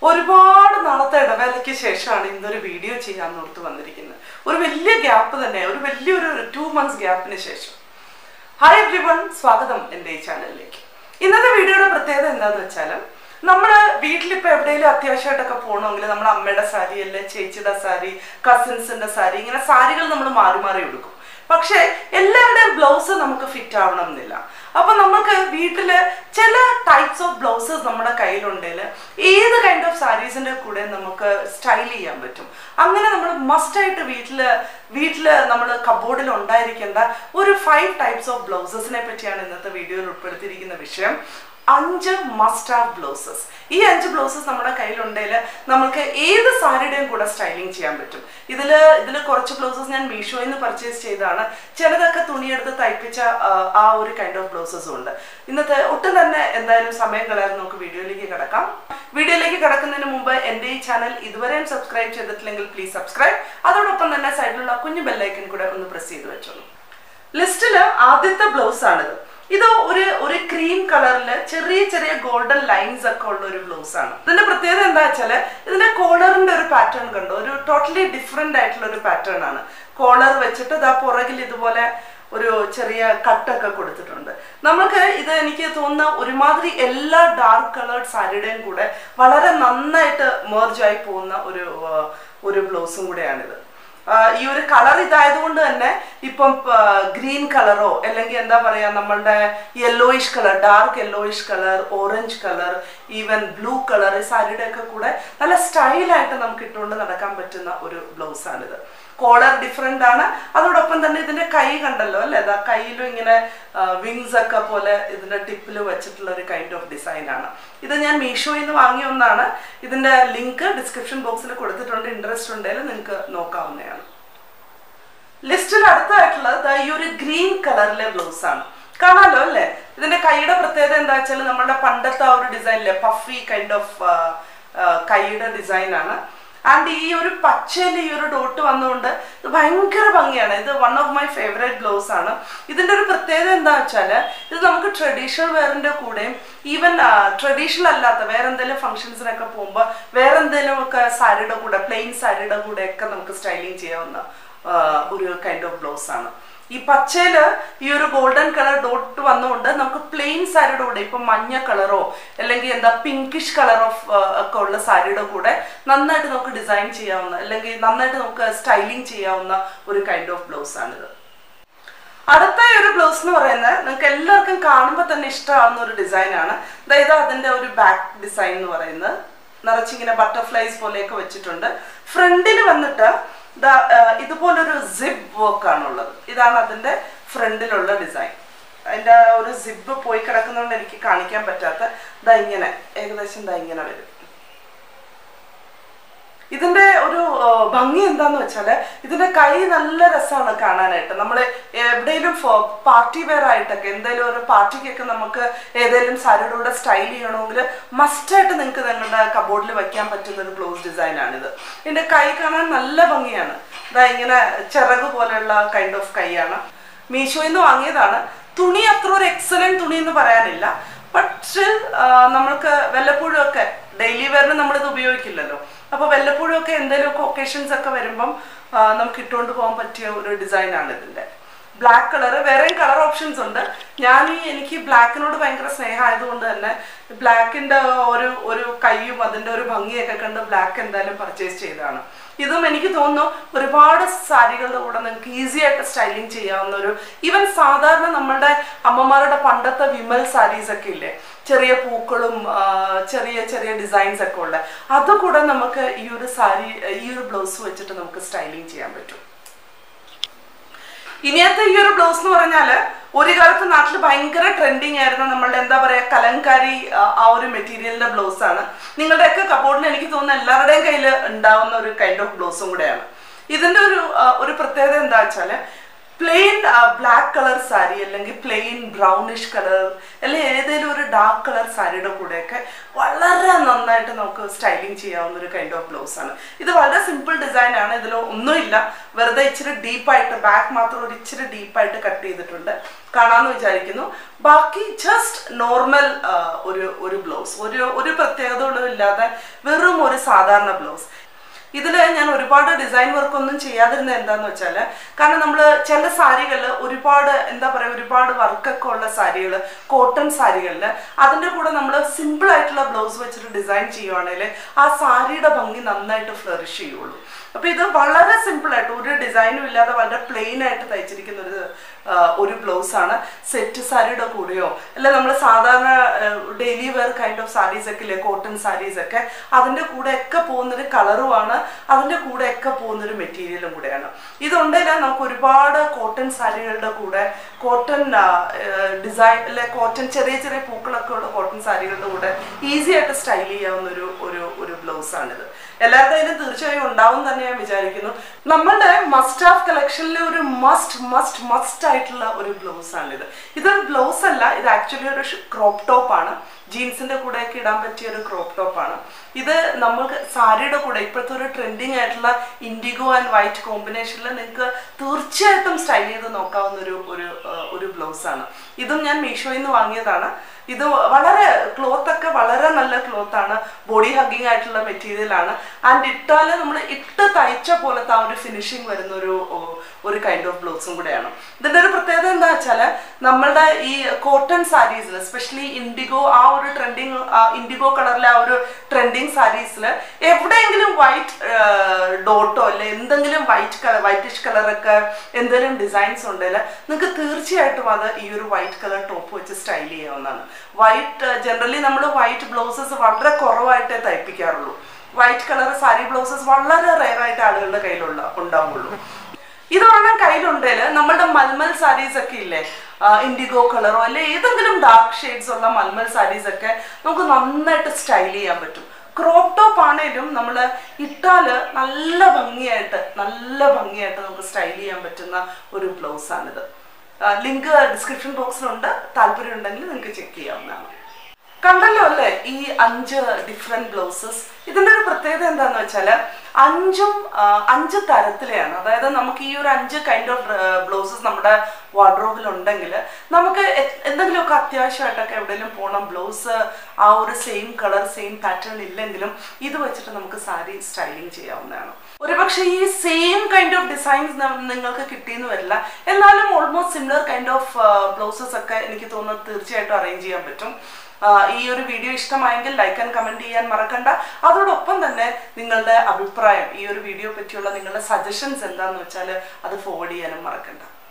ഒരുപാട് നാളത്തെ ഇടവേളയ്ക്ക് ശേഷമാണ് ഇന്നൊരു വീഡിയോ ചെയ്യാൻ ഓർത്ത് വന്നിരിക്കുന്നത് ഒരു വലിയ ഗ്യാപ്പ് തന്നെ ഒരു വലിയൊരു ടു മന്ത്സ് ഗ്യാപ്പിന് ശേഷം ഹായ് എവ്രി വൺ സ്വാഗതം എൻ്റെ ഈ ചാനലിലേക്ക് ഇന്നത്തെ വീഡിയോയുടെ പ്രത്യേകത എന്താന്ന് വെച്ചാൽ നമ്മൾ വീട്ടിലിപ്പോൾ എവിടെയെങ്കിലും അത്യാവശ്യമായിട്ടൊക്കെ പോകണമെങ്കിൽ നമ്മുടെ അമ്മയുടെ സാരി അല്ലെ ചേച്ചിയുടെ സാരി കസിൻസിന്റെ സാരി ഇങ്ങനെ സാരികൾ നമ്മൾ മാറി മാറി എടുക്കും പക്ഷേ എല്ലാവരുടെയും ബ്ലൗസ് നമുക്ക് ഫിറ്റ് ആവണം എന്നില്ല അപ്പൊ നമുക്ക് വീട്ടില് ചില ടൈപ്സ് ഓഫ് ബ്ലൗസസ് നമ്മുടെ കയ്യിലുണ്ടെങ്കിൽ ഏത് കൈൻഡ് ഓഫ് സാരീസിന്റെ കൂടെ നമുക്ക് സ്റ്റൈൽ ചെയ്യാൻ പറ്റും അങ്ങനെ നമ്മൾ മസ്റ്റ് ആയിട്ട് വീട്ടില് വീട്ടില് നമ്മൾ കബോർഡിൽ ഉണ്ടായിരിക്കേണ്ട ഒരു ഫൈവ് ടൈപ്സ് ഓഫ് ബ്ലൗസസിനെ പറ്റിയാണ് ഇന്നത്തെ വീഡിയോയിൽ ഉൾപ്പെടുത്തിയിരിക്കുന്ന വിഷയം അഞ്ച് മസ്റ്റ് ഹാവ് ബ്ലൗസസ് ഈ അഞ്ച് ബ്ലൗസസ് നമ്മുടെ കയ്യിലുണ്ടെങ്കിൽ നമുക്ക് ഏത് സാരിയുടെയും കൂടെ സ്റ്റൈലിംഗ് ചെയ്യാൻ പറ്റും ഇതിൽ ഇതിൽ കുറച്ച് ബ്ലൗസസ് ഞാൻ മീഷോയിൽ നിന്ന് പർച്ചേസ് ചെയ്തതാണ് ചിലതൊക്കെ തുണിയെടുത്ത് തയ്പ്പിച്ച ആ, ആ ഒരു കൈൻഡ് ഓഫ് ബ്ലൗസസും ഉണ്ട് ഇന്നത്തെ ഒട്ടും തന്നെ എന്തായാലും സമയം കളയാതെ നമുക്ക് വീഡിയോയിലേക്ക് കിടക്കാം വീഡിയോയിലേക്ക് കിടക്കുന്നതിന് മുമ്പ് എൻ്റെ ഈ ചാനൽ ഇതുവരെയും സബ്സ്ക്രൈബ് ചെയ്തിട്ടില്ലെങ്കിൽ പ്ലീസ് സബ്സ്ക്രൈബ് അതോടൊപ്പം തന്നെ സൈഡിലുള്ള കുഞ്ഞു ബെല്ലൈക്കൻ കൂടെ ഒന്ന് പ്രസ് ചെയ്ത് വെച്ചോളൂ ലിസ്റ്റില് ആദ്യത്തെ ബ്ലൗസ് ആണിത് ഇത് ഒരു ഒരു ക്രീം കളറില് ചെറിയ ചെറിയ ഗോൾഡൻ ലൈൻസ് ഒക്കെ ഉള്ള ഒരു ബ്ലൗസ് ആണ് ഇതിന്റെ പ്രത്യേകത എന്താ വെച്ചാല് ഇതിന്റെ കോളറിന്റെ ഒരു പാറ്റേൺ കണ്ടോ ഒരു ടോട്ടലി ഡിഫറെന്റ് ആയിട്ടുള്ള ഒരു പാറ്റേൺ ആണ് കോളർ വെച്ചിട്ട് ഇതാ പുറകിൽ ഇതുപോലെ ഒരു ചെറിയ കട്ടൊക്കെ കൊടുത്തിട്ടുണ്ട് നമുക്ക് ഇത് എനിക്ക് തോന്നുന്ന ഒരുമാതിരി എല്ലാ ഡാർക്ക് കളേർഡ് സാരിയുടെയും കൂടെ വളരെ നന്നായിട്ട് merge ആയി പോകുന്ന ഒരു ആ, ഒരു ബ്ലൗസും കൂടെയാണിത് ആ, ഈ ഒരു കളർ ഇതായതുകൊണ്ട് തന്നെ ഇപ്പം ഗ്രീൻ കളറോ അല്ലെങ്കിൽ എന്താ പറയാ നമ്മളുടെ yellowish colour dark yellowish colour orange colour even blue colour ഈ സാരിയുടെ ഒക്കെ കൂടെ നല്ല സ്റ്റൈലായിട്ട് നമുക്ക് ഇട്ടുകൊണ്ട് നടക്കാൻ പറ്റുന്ന ഒരു ബ്ലൗസ് ആണിത് കോളർ ഡിഫറെന്റ് ആണ് അതോടൊപ്പം തന്നെ ഇതിന്റെ കൈ കണ്ടല്ലോ അല്ലെ അതാ കയ്യിലും ഇങ്ങനെ വിങ്സ് ഒക്കെ പോലെ ഇതിന്റെ ടിപ്പിൽ വെച്ചിട്ടുള്ള ഒരു കൈൻഡ് ഓഫ് ഡിസൈൻ ആണ് ഇത് ഞാൻ മീഷോയിൽ നിന്ന് വാങ്ങിയ ഒന്നാണ് ഇതിന്റെ ലിങ്ക് ഡിസ്ക്രിപ്ഷൻ ബോക്സിൽ കൊടുത്തിട്ടുണ്ട് ഇൻട്രസ്റ്റ് ഉണ്ടെങ്കിൽ നിങ്ങൾക്ക് നോക്കാവുന്നതാണ് ലിസ്റ്റിൽ അടുത്തായിട്ടുള്ളത് ദാ ഈ ഒരു ഗ്രീൻ കളറിലെ ബ്ലൗസ് ആണ് കാണാലോ അല്ലേ ഇതിന്റെ കൈയുടെ പ്രത്യേകത എന്താ വെച്ചാൽ നമ്മുടെ പണ്ടത്തെ ആ ഒരു ഡിസൈനിലെ പഫി കൈൻഡ് ഓഫ് കൈയുടെ ഡിസൈൻ ആണ് ആൻഡ് ഈ ഒരു പച്ചയിൽ ഈ ഒരു ഡോട്ട് വന്നുകൊണ്ട് ഇത് ഭയങ്കര ഭംഗിയാണ് ഇത് one of my favourite blouse ആണ് ഇതിന്റെ ഒരു പ്രത്യേകത എന്താ വെച്ചാൽ ഇത് നമുക്ക് ട്രഡീഷണൽ വെയറിന്റെ കൂടെയും ഈവൻ ട്രഡീഷണൽ അല്ലാത്ത വേറെ എന്തെങ്കിലും ഫംഗ്ഷൻസിനൊക്കെ പോകുമ്പോൾ വേറെ എന്തെങ്കിലും ഒക്കെ സാരിയുടെ കൂടെ പ്ലെയിൻ സാരിയുടെ കൂടെ ഒക്കെ നമുക്ക് സ്റ്റൈലിംഗ് ചെയ്യാവുന്ന ആ, ഒരു കൈൻഡ് ഓഫ് ബ്ലൗസ് ആണ് ഈ പച്ചയില് ഈ ഒരു ഗോൾഡൻ കളർ ഡോട്ട് വന്നുകൊണ്ട് നമുക്ക് പ്ലെയിൻ സാരിയുടെ കൂടെ ഇപ്പൊ മഞ്ഞ കളറോ അല്ലെങ്കിൽ എന്താ പിങ്കിഷ് കളർ ഓഫ് ഒക്കെ ഉള്ള സാരിയുടെ കൂടെ നന്നായിട്ട് നമുക്ക് ഡിസൈൻ ചെയ്യാവുന്ന അല്ലെങ്കിൽ നന്നായിട്ട് നമുക്ക് സ്റ്റൈലിംഗ് ചെയ്യാവുന്ന ഒരു കൈൻഡ് ഓഫ് ബ്ലൗസ് ആണിത് അടുത്ത ഒരു ബ്ലൗസ് എന്ന് പറയുന്നത് നിങ്ങൾക്ക് എല്ലാവർക്കും കാണുമ്പോൾ തന്നെ ഇഷ്ടമാവുന്ന ഒരു ഡിസൈൻ ആണ് അതായത് അതിന്റെ ഒരു ബാക്ക് ഡിസൈൻ എന്ന് പറയുന്നത് നിറച്ചിങ്ങനെ ബട്ടർഫ്ലൈസ് പോലെയൊക്കെ വെച്ചിട്ടുണ്ട് ഫ്രണ്ടിൽ വന്നിട്ട് ദാ, ആ, ഇതുപോലൊരു സിബ് വർക്ക് ആണുള്ളത് ഇതാണ് അതിന്റെ ഫ്രണ്ടിലുള്ള ഡിസൈൻ അതിന്റെ ഒരു സിബ് പോയി കിടക്കുന്നതുകൊണ്ട് എനിക്ക് കാണിക്കാൻ പറ്റാത്ത ദാ ഇങ്ങനെ ഏകദേശം ദാ ഇങ്ങനെ വരും ഇതിന്റെ ഒരു ആ, ഭംഗി എന്താന്ന് വെച്ചാല് ഇതിന്റെ കൈ നല്ല രസമാണ് കാണാനായിട്ട് നമ്മൾ എവിടെയെങ്കിലും പാർട്ടി വെയർ ആയിട്ടൊക്കെ എന്തെങ്കിലും ഒരു പാർട്ടിക്കൊക്കെ നമുക്ക് ഏതെങ്കിലും സാരിയുടെ കൂടെ സ്റ്റൈൽ ചെയ്യണമെങ്കിൽ മസ്റ്റായിട്ട് നിങ്ങൾക്ക് നിങ്ങളുടെ കബോർഡിൽ വെക്കാൻ പറ്റുന്ന ഒരു ബ്ലൗസ് ഡിസൈൻ ആണിത് ഇതിന്റെ കൈ കാണാൻ നല്ല ഭംഗിയാണ് ഇതാ ഇങ്ങനെ ചിറക് പോലെയുള്ള കൈൻഡ് ഓഫ് കൈയാണ് മീഷോയിൽ നിന്ന് വാങ്ങിയതാണ് തുണി അത്ര ഒരു എക്സലന്റ് തുണി എന്ന് പറയാനില്ല ബട്ട് സ്റ്റിൽ നമ്മൾക്ക് വല്ലപ്പോഴും ഒക്കെ ഡെയിലി വെയറിന് നമ്മളിത് ഉപയോഗിക്കില്ലല്ലോ അപ്പോൾ വല്ലപ്പോഴും ഒക്കെ എന്തെങ്കിലുമൊക്കെ ഒക്കേഷൻസ് ഒക്കെ വരുമ്പം ആ, നമുക്ക് ഇട്ടുകൊണ്ട് പോകാൻ പറ്റിയ ഒരു ഡിസൈനാണ് ഇതിൻ്റെ ബ്ലാക്ക് കളർ വേറെയും കളർ ഓപ്ഷൻസ് ഉണ്ട് ഞാൻ ഈ എനിക്ക് ബ്ലാക്കിനോട് ഭയങ്കര സ്നേഹമായതുകൊണ്ട് തന്നെ ബ്ലാക്കിൻ്റെ ഒരു ഒരു കൈയും അതിൻ്റെ ഒരു ഭംഗിയൊക്കെ കണ്ട് ബ്ലാക്ക് എന്തായാലും പർച്ചേസ് ചെയ്തതാണ് ഇതും എനിക്ക് തോന്നുന്നു ഒരുപാട് സാരികളുടെ കൂടെ നിങ്ങൾക്ക് ഈസി ആയിട്ട് സ്റ്റൈലിംഗ് ചെയ്യാവുന്ന ഒരു ഈവൻ സാധാരണ നമ്മളുടെ അമ്മമാരുടെ പണ്ടത്തെ വിമൽ സാരീസ് ഒക്കെ ഇല്ലേ ചെറിയ പൂക്കളും ആ, ചെറിയ ചെറിയ ഡിസൈൻസ് ഒക്കെ ഉള്ള അതുകൂടെ നമുക്ക് ഈ ഒരു സാരി ഈ ഒരു ബ്ലൗസ് വെച്ചിട്ട് നമുക്ക് സ്റ്റൈലിംഗ് ചെയ്യാൻ പറ്റും ഇനിയത്തെ ഈ ഒരു ബ്ലൗസ് എന്ന് പറഞ്ഞാല് ഒരു കാലത്ത് നാട്ടിൽ ഭയങ്കര ട്രെൻഡിങ് ആയിരുന്ന നമ്മളുടെ എന്താ പറയാ കലങ്കാരി ആ, ആ ഒരു മെറ്റീരിയലിന്റെ ബ്ലൗസ് ആണ് നിങ്ങളുടെയൊക്കെ കബോർഡിൽ എനിക്ക് തോന്നുന്നു എല്ലാവരുടെയും കയ്യിൽ ഉണ്ടാവുന്ന ഒരു കൈൻഡ് ഓഫ് ബ്ലൗസും കൂടെയാണ് ഇതിന്റെ ഒരു ആ, ഒരു പ്രത്യേകത എന്താ വെച്ചാല് പ്ലെയിൻ ബ്ലാക്ക് കളർ സാരി അല്ലെങ്കിൽ പ്ലെയിൻ ബ്രൗണിഷ് കളർ അല്ലെങ്കിൽ ഏതെങ്കിലും ഒരു ഡാർക്ക് കളർ സാരിയുടെ കൂടെയൊക്കെ വളരെ നന്നായിട്ട് നമുക്ക് സ്റ്റൈലിംഗ് ചെയ്യാവുന്ന ഒരു കൈൻഡ് ഓഫ് ബ്ലൗസ് ആണ് ഇത് വളരെ സിമ്പിൾ ഡിസൈൻ ആണ് ഇതിൽ ഒന്നുമില്ല വെറുതെ ഇച്ചിരി ഡീപ്പായിട്ട് ബാക്ക് മാത്രം ഒരു ഇച്ചിരി ഡീപ്പായിട്ട് കട്ട് ചെയ്തിട്ടുണ്ട് കാണാമെന്ന് വിചാരിക്കുന്നു ബാക്കി ജസ്റ്റ് നോർമൽ ഒരു ഒരു ബ്ലൗസ് ഒരു ഒരു പ്രത്യേകതകളും ഇല്ലാതെ വെറും ഒരു സാധാരണ ബ്ലൗസ് ഇതിൽ ഞാൻ ഒരുപാട് ഡിസൈൻ വർക്ക് ഒന്നും ചെയ്യാതിരുന്നത് എന്താന്ന് വെച്ചാൽ കാരണം നമ്മൾ ചില സാരികളിൽ ഒരുപാട് എന്താ പറയുക ഒരുപാട് വർക്കൊക്കെ ഉള്ള സാരികൾ കോട്ടൺ സാരികളിൽ അതിൻ്റെ കൂടെ നമ്മൾ സിമ്പിൾ ആയിട്ടുള്ള ബ്ലൗസ് വെച്ചിട്ട് ഡിസൈൻ ചെയ്യുവാണെങ്കിൽ ആ സാരിയുടെ ഭംഗി നന്നായിട്ട് ഫ്ലറിഷ് ചെയ്യുള്ളൂ അപ്പൊ ഇത് വളരെ സിമ്പിൾ ആയിട്ട് ഒരു ഡിസൈനും ഇല്ലാതെ വളരെ പ്ലെയിൻ ആയിട്ട് തയ്ച്ചിരിക്കുന്ന ഒരു ഒരു ബ്ലൗസ് ആണ് സെറ്റ് സാരിയുടെ കൂടെയോ അല്ല നമ്മൾ സാധാരണ daily wear kind of saris ഒക്കെ ഇല്ലേ കോട്ടൺ സാരീസ് ഒക്കെ അതിൻ്റെ കൂടെ ഒക്കെ പോകുന്നൊരു കളറുമാണ് അതിൻ്റെ കൂടെ ഒക്കെ പോകുന്നൊരു മെറ്റീരിയലും കൂടെയാണ് ഇതുണ്ടെങ്കിൽ നമുക്ക് ഒരുപാട് കോട്ടൺ സാരികളുടെ കൂടെ കോട്ടൺ ഡിസൈൻ അല്ലെ കോട്ടൺ ചെറിയ ചെറിയ പൂക്കളൊക്കെ ഉള്ള കോട്ടൺ സാരികളുടെ കൂടെ ഈസി ആയിട്ട് സ്റ്റൈൽ ചെയ്യാവുന്ന ഒരു ഒരു ഒരു ബ്ലൗസ് ആണിത് എല്ലാവരുടെ കയ്യിലും തീർച്ചയായും ഉണ്ടാവും തന്നെ ഞാൻ വിചാരിക്കുന്നു നമ്മളുടെ മസ്റ്റ് ഹാഫ് കളക്ഷനിലെ ഒരു മസ്റ്റ് മസ്റ്റ് മസ്റ്റ് ആയിട്ടുള്ള ഒരു ബ്ലൗസ് ആണിത് ഇതൊരു ബ്ലൗസ് അല്ല ഇത് ആക്ച്വലി ഒരു ക്രോപ്പ് ടോപ്പ് ആണ് ജീൻസിന്റെ കൂടെയൊക്കെ ഇടാൻ പറ്റിയ ഒരു ക്രോപ്പ് ടോപ്പ് ആണ് ഇത് നമ്മൾക്ക് സാരിയുടെ കൂടെ ഇപ്പോഴത്തെ ഒരു ട്രെൻഡിങ് ആയിട്ടുള്ള ഇൻഡിഗോ ആൻഡ് വൈറ്റ് കോമ്പിനേഷനിൽ നിങ്ങൾക്ക് തീർച്ചയായിട്ടും സ്റ്റൈൽ ചെയ്ത് നോക്കാവുന്ന ഒരു ഒരു ഒരു ബ്ലൗസ് ആണ് ഇതും ഞാൻ മീഷോയിൽ നിന്ന് വാങ്ങിയതാണ് ഇത് വളരെ ക്ലോത്ത് ഒക്കെ വളരെ നല്ല ക്ലോത്ത് ആണ് ബോഡി ഹഗ്ഗിങ് ആയിട്ടുള്ള മെറ്റീരിയൽ ആണ് ആൻഡ് ഇട്ടാൽ നമ്മൾ ഇട്ട് തയ്ച്ച പോലത്തെ ആ ഒരു ഫിനിഷിങ് വരുന്ന ഒരു ഒരു കൈൻഡ് ഓഫ് ബ്ലൗസും കൂടെയാണ് ഇതിന്റെ ഒരു പ്രത്യേകത എന്താ വെച്ചാൽ നമ്മളുടെ ഈ കോട്ടൺ സാരീസിൽ എസ്പെഷ്യലി ഇൻഡിഗോ ആ ഒരു ട്രെൻഡിങ് ഇൻഡിഗോ കളറിലെ ആ ഒരു ട്രെൻഡിങ് സാരീസിൽ എവിടെയെങ്കിലും വൈറ്റ് ഡോട്ടോ അല്ലെ എന്തെങ്കിലും വൈറ്റ് കളർ വൈറ്റിഷ് കളറൊക്കെ എന്തെങ്കിലും ഡിസൈൻസ് ഉണ്ടെങ്കിൽ നിങ്ങൾക്ക് തീർച്ചയായിട്ടും അത് ഈ ഒരു വൈറ്റ് കളർ ടോപ്പ് വെച്ച് സ്റ്റൈൽ ചെയ്യാവുന്നതാണ് വൈറ്റ് ജനറലി നമ്മൾ വൈറ്റ് ബ്ലൗസസ് വളരെ കുറവായിട്ടേ തയ്പ്പിക്കാറുള്ളൂ വൈറ്റ് കളർ സാരി ബ്ലൗസസ് വളരെ റെയർ ആയിട്ട് ആളുകളുടെ കയ്യിലുള്ള ഉണ്ടാവുള്ളൂ ഇതൊരെണ്ണം കയ്യിലുണ്ടെങ്കിൽ നമ്മളുടെ മൽമൽ സാരീസ് ഒക്കെ ഇല്ലേ ഇൻഡിഗോ കളറോ അല്ലെ ഏതെങ്കിലും ഡാർക്ക് ഷെയ്ഡ്സ് ഉള്ള മൽമൽ സാരീസ് ഒക്കെ നമുക്ക് നന്നായിട്ട് സ്റ്റൈൽ ചെയ്യാൻ പറ്റും ക്രോപ്പ് ടോപ്പ് ആണേലും നമ്മൾ ഇട്ടാല് നല്ല ഭംഗിയായിട്ട് നല്ല ഭംഗിയായിട്ട് നമുക്ക് സ്റ്റൈൽ ചെയ്യാൻ പറ്റുന്ന ഒരു ബ്ലൗസ് ആണിത് ലിങ്ക് ഡിസ്ക്രിപ്ഷൻ ബോക്സിലുണ്ട് താല്പര്യം ഉണ്ടെങ്കിൽ നിങ്ങൾക്ക് ചെക്ക് ചെയ്യാവുന്നതാണ് കണ്ടല്ലോ അല്ലേ ഈ അഞ്ച് ഡിഫറെന്റ് ബ്ലൗസസ് ഇതിന്റെ ഒരു പ്രത്യേകത എന്താന്ന് വെച്ചാല് അഞ്ചും അഞ്ച് തരത്തിലെയാണ് അതായത് നമുക്ക് ഈ ഒരു അഞ്ച് കൈൻഡ് ഓഫ് ബ്ലൗസസ് നമ്മുടെ വാർഡ്രോബിൽ ഉണ്ടെങ്കിൽ നമുക്ക് എന്തെങ്കിലുമൊക്കെ അത്യാവശ്യമായിട്ടൊക്കെ എവിടെയെങ്കിലും പോകണം ബ്ലൗസ് ആ ഒരു സെയിം കളർ സെയിം പാറ്റേൺ ഇല്ലെങ്കിലും ഇത് വെച്ചിട്ട് നമുക്ക് സാരി സ്റ്റൈലിംഗ് ചെയ്യാവുന്നതാണ് ഒരുപക്ഷെ ഈ സെയിം കൈൻഡ് ഓഫ് ഡിസൈൻസ് നിങ്ങൾക്ക് കിട്ടിയെന്ന് വരില്ല എന്നാലും almost similar kind of blouses ഒക്കെ എനിക്ക് തോന്നുന്നു തീർച്ചയായിട്ടും അറേഞ്ച് ചെയ്യാൻ പറ്റും ഈ ഒരു വീഡിയോ ഇഷ്ടമായെങ്കിൽ ലൈക്ക് ആൻഡ് കമന്റ് ചെയ്യാൻ മറക്കണ്ട അതോടൊപ്പം തന്നെ നിങ്ങളുടെ അഭിപ്രായം ഈ ഒരു വീഡിയോ പറ്റിയുള്ള നിങ്ങളുടെ സജഷൻസ് എന്താണെന്ന് വെച്ചാൽ അത് ഫോർവേഡ് ചെയ്യാനും മറക്കണ്ട